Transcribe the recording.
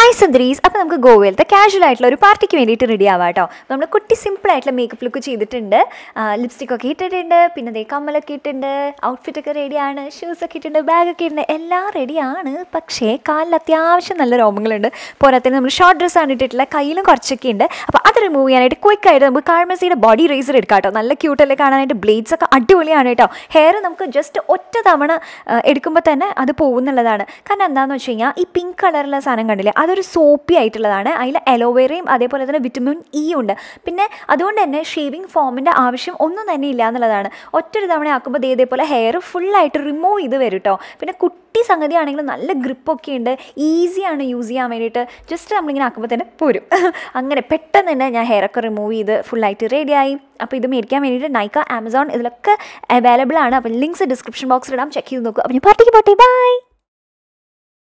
hi സുന്ദരീസ് അപ്പോൾ നമുക്ക് ഗോവയിലത്തെ casual ആയിട്ടുള്ള ഒരു പാർട്ടിക്ക് വേണ്ടിയിട്ട് റെഡി ആവാം കേട്ടോ നമ്മൾ കുട്ടി സിമ്പിൾ ആയിട്ടുള്ള മേക്കപ്പ് ലുക്ക് ചെയ്തിട്ടുണ്ട് ലിപ്സ്റ്റിക് ഒക്കെ ഇട്ടിട്ടുണ്ട് പിന്നെ ദേ കമ്മലൊക്കെ ഇട്ടിട്ടുണ്ട് ഔട്ട്ഫിറ്റ് ഒക്കെ റെഡിയാണ് ഷൂസ് ഒക്കെ ഇട്ടിട്ടുണ്ട് ബാഗ് ഒക്കെ ഇട്ടുണ്ട് എല്ലാം റെഡിയാണ് പക്ഷേ കാലിൽ അത്യാവശ്യം നല്ല രോമങ്ങളുണ്ട് പോരാത്തതിന് നമ്മൾ ഷോർട്ട് ഡ്രസ്സാണ് ഇട്ടിട്ടുള്ള കയ്യിലും കുറച്ചൊക്കെ ഉണ്ട് അപ്പോൾ അത് റിമൂവ് ചെയ്യാനായിട്ട് ക്വിക്കായിട്ട് നമുക്ക് കാഴ്മസിയുടെ ബോഡി റേസർ എടുക്കാം കേട്ടോ നല്ല ക്യൂട്ടല്ലേ കാണാനായിട്ട് ബ്ലേഡ്സ് ഒക്കെ അടിപൊളിയാണ് കേട്ടോ ഹെയർ നമുക്ക് ജസ്റ്റ് ഒറ്റ തവണ എടുക്കുമ്പോൾ തന്നെ അത് പോകുന്നുള്ളതാണ് കാരണം എന്താണെന്ന് വെച്ച് കഴിഞ്ഞാൽ ഈ പിങ്ക് കളറുള്ള സാധനം കണ്ടില്ലേ അതൊരു സോപ്പി ആയിട്ടുള്ളതാണ് അതിൽ അലോവേറയും അതേപോലെ തന്നെ വിറ്റമിൻ ഇ ഉണ്ട് പിന്നെ അതുകൊണ്ട് തന്നെ ഷേവിങ് ഫോമിൻ്റെ ആവശ്യം ഒന്നും തന്നെ ഇല്ല എന്നുള്ളതാണ് ഒറ്റൊരു തവണ ആക്കുമ്പോൾ ദേ ഇതേപോലെ ഹെയർ ഫുള്ളായിട്ട് റിമൂവ് ചെയ്ത് വരും കേട്ടോ പിന്നെ കുട്ടി സംഗതി ആണെങ്കിൽ നല്ല ഗ്രിപ്പൊക്കെ ഉണ്ട് ഈസിയാണ് യൂസ് ചെയ്യാൻ വേണ്ടിയിട്ട് ജസ്റ്റ് നമ്മളിങ്ങനെ ആക്കുമ്പോൾ തന്നെ പോരും അങ്ങനെ പെട്ടെന്ന് തന്നെ ഞാൻ ഹെയറൊക്കെ റിമൂവ് ചെയ്ത് ഫുള്ളായിട്ട് റെഡിയായി അപ്പോൾ ഇത് മേടിക്കാൻ വേണ്ടിയിട്ട് നൈക്ക ആമസോൺ ഇതിലൊക്കെ അവൈലബിൾ ആണ് അപ്പോൾ ലിങ്ക്സ് ഡിസ്ക്രിപ്ഷൻ ബോക്സിൽ ഇടാം ചെക്ക് ചെയ്ത് നോക്കുക അപ്പോൾ ഞാൻ പാർട്ടിക്ക് പോട്ടെ ബൈ